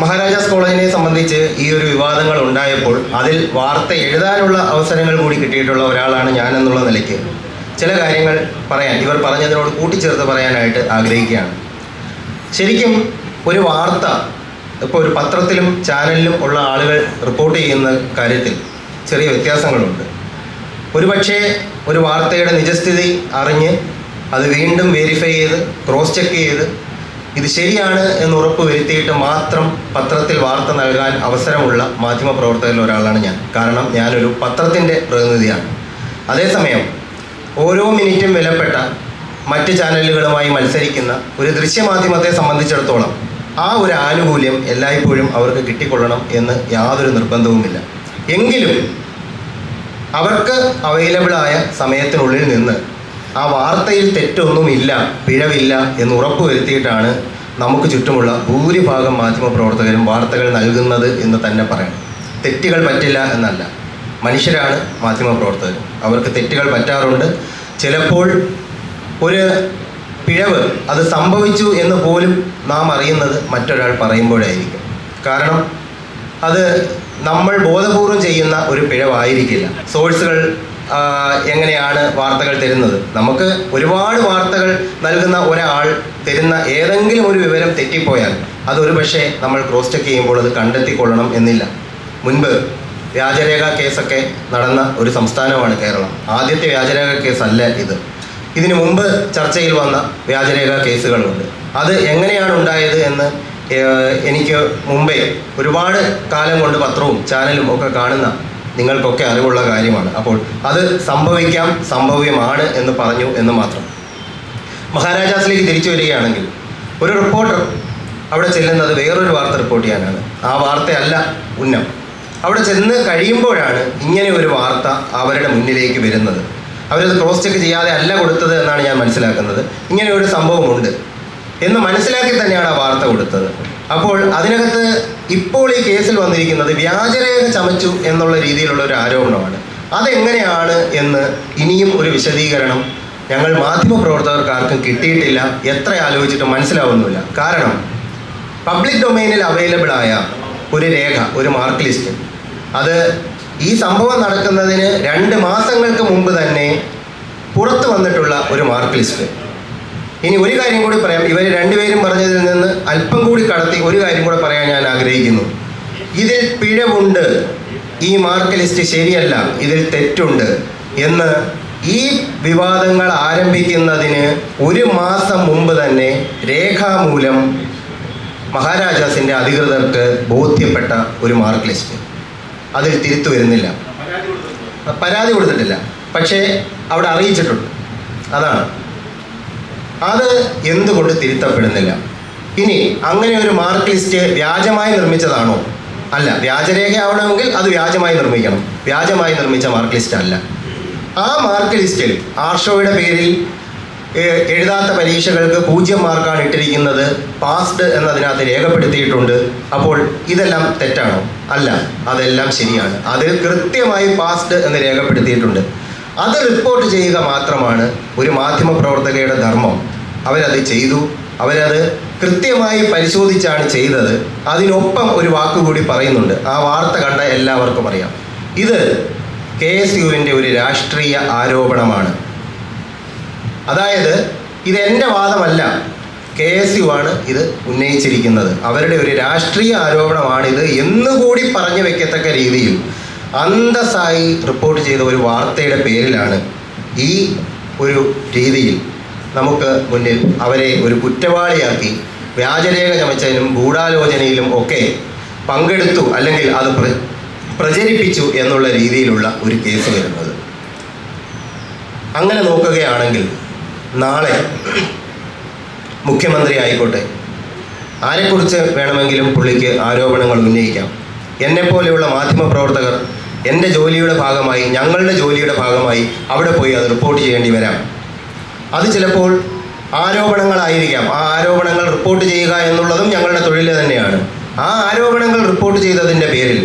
മഹാരാജാസ് കോളേജിനെ സംബന്ധിച്ച് ഈ ഒരു വിവാദങ്ങൾ ഉണ്ടായപ്പോൾ അതിൽ വാർത്ത എഴുതാനുള്ള അവസരങ്ങൾ കൂടി കിട്ടിയിട്ടുള്ള ഒരാളാണ് ഞാൻ എന്നുള്ള നിലയ്ക്ക് ചില കാര്യങ്ങൾ പറയാൻ ഇവർ പറഞ്ഞതിനോട് കൂട്ടിച്ചേർത്ത് പറയാനായിട്ട് ആഗ്രഹിക്കുകയാണ് ശരിക്കും ഒരു വാർത്ത ഇപ്പോൾ ഒരു പത്രത്തിലും ചാനലിലും ഉള്ള ആളുകൾ റിപ്പോർട്ട് ചെയ്യുന്ന കാര്യത്തിൽ ചെറിയ വ്യത്യാസങ്ങളുണ്ട് ഒരുപക്ഷേ ഒരു വാർത്തയുടെ നിജസ്ഥിതി അറിഞ്ഞ് അത് വീണ്ടും വെരിഫൈ ചെയ്ത് ക്രോസ് ചെക്ക് ചെയ്ത് ഇത് ശരിയാണ് എന്ന് ഉറപ്പ് വരുത്തിയിട്ട് മാത്രം പത്രത്തിൽ വാർത്ത നൽകാൻ അവസരമുള്ള മാധ്യമപ്രവർത്തകരിൽ ഒരാളാണ് ഞാൻ കാരണം ഞാനൊരു പത്രത്തിൻ്റെ പ്രതിനിധിയാണ് അതേസമയം ഓരോ മിനിറ്റും വിലപ്പെട്ട മറ്റ് ചാനലുകളുമായി മത്സരിക്കുന്ന ഒരു ദൃശ്യമാധ്യമത്തെ സംബന്ധിച്ചിടത്തോളം ആ ഒരു ആനുകൂല്യം എല്ലായ്പ്പോഴും അവർക്ക് കിട്ടിക്കൊള്ളണം എന്ന് യാതൊരു നിർബന്ധവുമില്ല എങ്കിലും അവർക്ക് അവൈലബിളായ സമയത്തിനുള്ളിൽ നിന്ന് ആ വാർത്തയിൽ തെറ്റൊന്നുമില്ല പിഴവില്ല എന്ന് ഉറപ്പുവരുത്തിയിട്ടാണ് നമുക്ക് ചുറ്റുമുള്ള ഭൂരിഭാഗം മാധ്യമപ്രവർത്തകരും വാർത്തകൾ നൽകുന്നത് എന്ന് തന്നെ പറയണം തെറ്റുകൾ പറ്റില്ല എന്നല്ല മനുഷ്യരാണ് മാധ്യമപ്രവർത്തകർ അവർക്ക് തെറ്റുകൾ പറ്റാറുണ്ട് ചിലപ്പോൾ ഒരു പിഴവ് അത് സംഭവിച്ചു എന്ന് പോലും നാം അറിയുന്നത് മറ്റൊരാൾ പറയുമ്പോഴായിരിക്കും കാരണം അത് നമ്മൾ ബോധപൂർവം ചെയ്യുന്ന ഒരു പിഴവായിരിക്കില്ല സോഴ്സുകൾ ആ, എങ്ങനെയാണ് വാർത്തകൾ തരുന്നത് നമുക്ക് ഒരുപാട് വാർത്തകൾ നൽകുന്ന ഒരാൾ തരുന്ന ഏതെങ്കിലും ഒരു വിവരം തെറ്റിപ്പോയാൽ അത് ഒരു പക്ഷേ നമ്മൾ ക്രോസ് ചെക്ക് ചെയ്യുമ്പോൾ അത് കണ്ടെത്തിക്കൊള്ളണം എന്നില്ല മുൻപ് വ്യാജരേഖ കേസൊക്കെ നടന്ന ഒരു സംസ്ഥാനമാണ് കേരളം ആദ്യത്തെ വ്യാജരേഖ കേസല്ല ഇത് ഇതിനു മുമ്പ് ചർച്ചയിൽ വന്ന വ്യാജരേഖ കേസുകളുണ്ട് അത് എങ്ങനെയാണ് ഉണ്ടായത് എന്ന് ഏഹ്, എനിക്ക് മുമ്പേ ഒരുപാട് കാലം കൊണ്ട് പത്രവും ചാനലും ഒക്കെ കാണുന്ന നിങ്ങൾക്കൊക്കെ അറിവുള്ള കാര്യമാണ് അപ്പോൾ അത് സംഭവിക്കാം സംഭവ്യമാണ് എന്ന് പറഞ്ഞു എന്ന് മാത്രം മഹാരാജാസിലേക്ക് തിരിച്ചു വരികയാണെങ്കിൽ ഒരു റിപ്പോർട്ടർ അവിടെ ചെല്ലുന്നത് വേറൊരു വാർത്ത റിപ്പോർട്ട് ചെയ്യാനാണ് ആ വാർത്തയല്ല ഉന്നം അവിടെ ചെന്ന് കഴിയുമ്പോഴാണ് ഇങ്ങനെ ഒരു വാർത്ത അവരുടെ മുന്നിലേക്ക് വരുന്നത് അവരത് ക്രോസ് ചെക്ക് ചെയ്യാതെ അല്ല കൊടുത്തത് എന്നാണ് ഞാൻ മനസ്സിലാക്കുന്നത് ഇങ്ങനെ ഒരു സംഭവമുണ്ട് എന്ന് മനസ്സിലാക്കി തന്നെയാണ് ആ വാർത്ത കൊടുത്തത് അപ്പോൾ അതിനകത്ത് ഇപ്പോൾ ഈ കേസിൽ വന്നിരിക്കുന്നത് വ്യാജരേഖ ചമച്ചു എന്നുള്ള രീതിയിലുള്ള ഒരു ആരോപണമാണ് അതെങ്ങനെയാണ് എന്ന് ഇനിയും ഒരു വിശദീകരണം ഞങ്ങൾ മാധ്യമപ്രവർത്തകർക്ക് ആർക്കും കിട്ടിയിട്ടില്ല എത്ര ആലോചിച്ചിട്ടും മനസ്സിലാവുന്നില്ല കാരണം പബ്ലിക് ഡൊമൈനിൽ അവൈലബിൾ ആയ ഒരു രേഖ ഒരു മാർക്ക് ലിസ്റ്റ് അത് ഈ സംഭവം നടക്കുന്നതിന് രണ്ട് മാസങ്ങൾക്ക് മുമ്പ് തന്നെ പുറത്തു വന്നിട്ടുള്ള ഒരു മാർക്ക് ലിസ്റ്റ് ഇനി ഒരു കാര്യം കൂടി പറയാം ഇവർ രണ്ടുപേരും പറഞ്ഞതിൽ നിന്ന് അല്പം കൂടി കടത്തി ഒരു കാര്യം കൂടെ പറയാൻ ഞാൻ ആഗ്രഹിക്കുന്നു ഇതിൽ പിഴവുണ്ട് ഈ മാർക്ക് ലിസ്റ്റ് ശരിയല്ല ഇതിൽ തെറ്റുണ്ട് എന്ന് ഈ വിവാദങ്ങൾ ആരംഭിക്കുന്നതിന് ഒരു മാസം മുമ്പ് തന്നെ രേഖാമൂലം മഹാരാജാസിൻ്റെ അധികൃതർക്ക് ബോധ്യപ്പെട്ട ഒരു മാർക്ക് ലിസ്റ്റ് അതിൽ തിരുത്തു വരുന്നില്ല പരാതി കൊടുത്തിട്ടില്ല പക്ഷേ അവിടെ അറിയിച്ചിട്ടുണ്ട് അതാണ് അത് എന്തുകൊണ്ട് തിരുത്തപ്പെടുന്നില്ല ഇനി അങ്ങനെ ഒരു മാർക്ക് ലിസ്റ്റ് വ്യാജമായി നിർമ്മിച്ചതാണോ അല്ല വ്യാജരേഖ ആവണമെങ്കിൽ അത് വ്യാജമായി നിർമ്മിക്കണം വ്യാജമായി നിർമ്മിച്ച മാർക്ക് ലിസ്റ്റ് അല്ല ആ മാർക്ക് ലിസ്റ്റിൽ ആർഷോയുടെ പേരിൽ ഏഹ്, എഴുതാത്ത പരീക്ഷകൾക്ക് പൂജ്യം മാർക്കാണ് ഇട്ടിരിക്കുന്നത് പാസ്ഡ് എന്നതിനകത്ത് രേഖപ്പെടുത്തിയിട്ടുണ്ട് അപ്പോൾ ഇതെല്ലാം തെറ്റാണോ അല്ല അതെല്ലാം ശരിയാണ് അതിൽ കൃത്യമായി പാസ്ഡ് എന്ന് രേഖപ്പെടുത്തിയിട്ടുണ്ട് അത് റിപ്പോർട്ട് ചെയ്യുക മാത്രമാണ് ഒരു മാധ്യമ പ്രവർത്തകയുടെ ധർമ്മം അവരത് ചെയ്തു അവരത് കൃത്യമായി പരിശോധിച്ചാണ് ചെയ്തത് അതിനൊപ്പം ഒരു വാക്കുകൂടി പറയുന്നുണ്ട് ആ വാർത്ത കണ്ട എല്ലാവർക്കും അറിയാം ഇത് കെ എസ് യുവിൻ്റെ ഒരു രാഷ്ട്രീയ ആരോപണമാണ് അതായത് ഇത് എൻ്റെ വാദമല്ല കെ എസ് യു ആണ് ഇത് ഉന്നയിച്ചിരിക്കുന്നത് അവരുടെ ഒരു രാഷ്ട്രീയ ആരോപണമാണിത് എന്നുകൂടി പറഞ്ഞു വെക്കത്തക്ക രീതിയിൽ അന്തസ്സായി റിപ്പോർട്ട് ചെയ്ത ഒരു വാർത്തയുടെ പേരിലാണ് ഈ ഒരു രീതിയിൽ നമുക്ക് മുന്നിൽ അവരെ ഒരു കുറ്റവാളിയാക്കി വ്യാജരേഖ ചമച്ചതിനും ഗൂഢാലോചനയിലും ഒക്കെ പങ്കെടുത്തു അല്ലെങ്കിൽ അത് പ്ര- പ്രചരിപ്പിച്ചു എന്നുള്ള രീതിയിലുള്ള ഒരു കേസ് വരുന്നത് അങ്ങനെ നോക്കുകയാണെങ്കിൽ നാളെ മുഖ്യമന്ത്രി ആയിക്കോട്ടെ ആരെക്കുറിച്ച് വേണമെങ്കിലും പുള്ളിക്ക് ആരോപണങ്ങൾ ഉന്നയിക്കാം എന്നെപ്പോലെയുള്ള മാധ്യമപ്രവർത്തകർ എൻ്റെ ജോലിയുടെ ഭാഗമായി ഞങ്ങളുടെ ജോലിയുടെ ഭാഗമായി അവിടെ പോയി അത് റിപ്പോർട്ട് ചെയ്യേണ്ടി വരാം അത് ചിലപ്പോൾ ആരോപണങ്ങളായിരിക്കാം ആ ആരോപണങ്ങൾ റിപ്പോർട്ട് ചെയ്യുക എന്നുള്ളതും ഞങ്ങളുടെ തൊഴിൽ തന്നെയാണ് ആ ആരോപണങ്ങൾ റിപ്പോർട്ട് ചെയ്തതിൻ്റെ പേരിൽ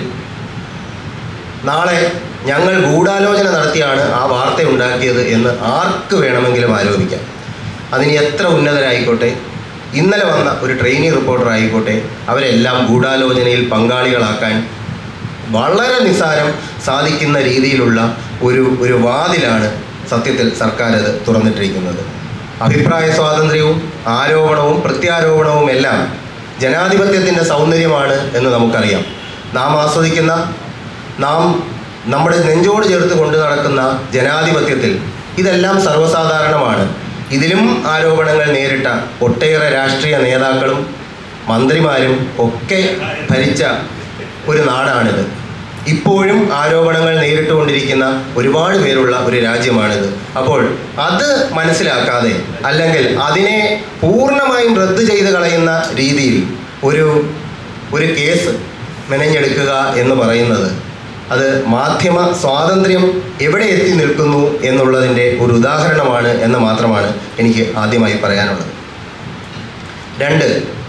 നാളെ ഞങ്ങൾ ഗൂഢാലോചന നടത്തിയാണ് ആ വാർത്ത ഉണ്ടാക്കിയത് എന്ന് ആർക്ക് വേണമെങ്കിലും ആരോപിക്കാം അതിന് എത്ര ഉന്നതരായിക്കോട്ടെ ഇന്നലെ വന്ന ഒരു ട്രെയിനി റിപ്പോർട്ടർ ആയിക്കോട്ടെ അവരെല്ലാം ഗൂഢാലോചനയിൽ പങ്കാളികളാക്കാൻ വളരെ നിസ്സാരം സാധിക്കുന്ന രീതിയിലുള്ള ഒരു ഒരു വാതിലാണ് സത്യത്തിൽ സർക്കാർ അത് തുറന്നിട്ടിരിക്കുന്നത് അഭിപ്രായ സ്വാതന്ത്ര്യവും ആരോപണവും പ്രത്യാരോപണവും എല്ലാം ജനാധിപത്യത്തിൻ്റെ സൗന്ദര്യമാണ് എന്ന് നമുക്കറിയാം നാം ആസ്വദിക്കുന്ന നാം നമ്മുടെ നെഞ്ചോട് ചേർത്ത് കൊണ്ടു നടക്കുന്ന ജനാധിപത്യത്തിൽ ഇതെല്ലാം സർവ്വസാധാരണമാണ് ഇതിലും ആരോപണങ്ങൾ നേരിട്ട ഒട്ടേറെ രാഷ്ട്രീയ നേതാക്കളും മന്ത്രിമാരും ഒക്കെ ഭരിച്ച ഒരു നാടാണിത് ഇപ്പോഴും ആരോപണങ്ങൾ നേരിട്ടുകൊണ്ടിരിക്കുന്ന ഒരുപാട് പേരുള്ള ഒരു രാജ്യമാണിത് അപ്പോൾ അത് മനസ്സിലാക്കാതെ അല്ലെങ്കിൽ അതിനെ പൂർണ്ണമായും റദ്ദ് ചെയ്ത് കളയുന്ന രീതിയിൽ ഒരു ഒരു കേസ് മെനഞ്ഞെടുക്കുക എന്ന് പറയുന്നത് അത് മാധ്യമ സ്വാതന്ത്ര്യം എവിടെ എത്തി നിൽക്കുന്നു എന്നുള്ളതിൻ്റെ ഒരു ഉദാഹരണമാണ് എന്ന് മാത്രമാണ് എനിക്ക് ആദ്യമായി പറയാനുള്ളത് രണ്ട്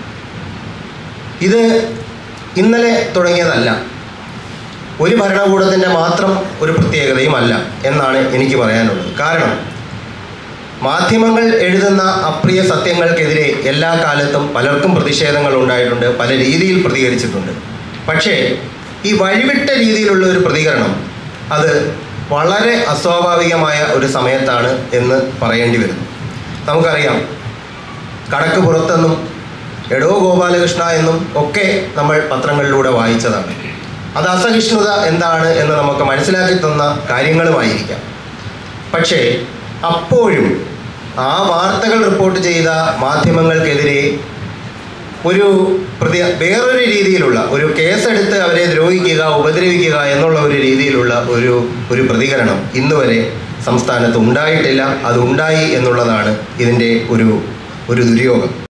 ഇത് ഇന്നലെ തുടങ്ങിയതല്ല ഒരു ഭരണകൂടത്തിൻ്റെ മാത്രം ഒരു പ്രത്യേകതയും അല്ല എന്നാണ് എനിക്ക് പറയാനുള്ളത് കാരണം മാധ്യമങ്ങൾ എഴുതുന്ന അപ്രിയ സത്യങ്ങൾക്കെതിരെ എല്ലാ കാലത്തും പലർക്കും പ്രതിഷേധങ്ങൾ ഉണ്ടായിട്ടുണ്ട് പല രീതിയിൽ പ്രതികരിച്ചിട്ടുണ്ട് പക്ഷേ ഈ വഴിവിട്ട രീതിയിലുള്ള ഒരു പ്രതികരണം അത് വളരെ അസ്വാഭാവികമായ ഒരു സമയത്താണ് എന്ന് പറയേണ്ടി വരുന്നു നമുക്കറിയാം കടക്ക് പുറത്തെന്നും എടോ ഗോപാലകൃഷ്ണ എന്നും ഒക്കെ നമ്മൾ പത്രങ്ങളിലൂടെ വായിച്ചതാണ് അത് അസഹിഷ്ണുത എന്താണ് എന്ന് നമുക്ക് മനസ്സിലാക്കി തന്ന കാര്യങ്ങളുമായിരിക്കാം പക്ഷേ അപ്പോഴും ആ വാർത്തകൾ റിപ്പോർട്ട് ചെയ്ത മാധ്യമങ്ങൾക്കെതിരെ ഒരു പ്രതി വേറൊരു രീതിയിലുള്ള ഒരു കേസെടുത്ത് അവരെ ദ്രോഹിക്കുക ഉപദ്രവിക്കുക എന്നുള്ള ഒരു രീതിയിലുള്ള ഒരു ഒരു പ്രതികരണം ഇന്നുവരെ സംസ്ഥാനത്ത് ഉണ്ടായിട്ടില്ല അത് ഉണ്ടായി എന്നുള്ളതാണ് ഇതിൻ്റെ ഒരു ഒരു ദുര്യോഗം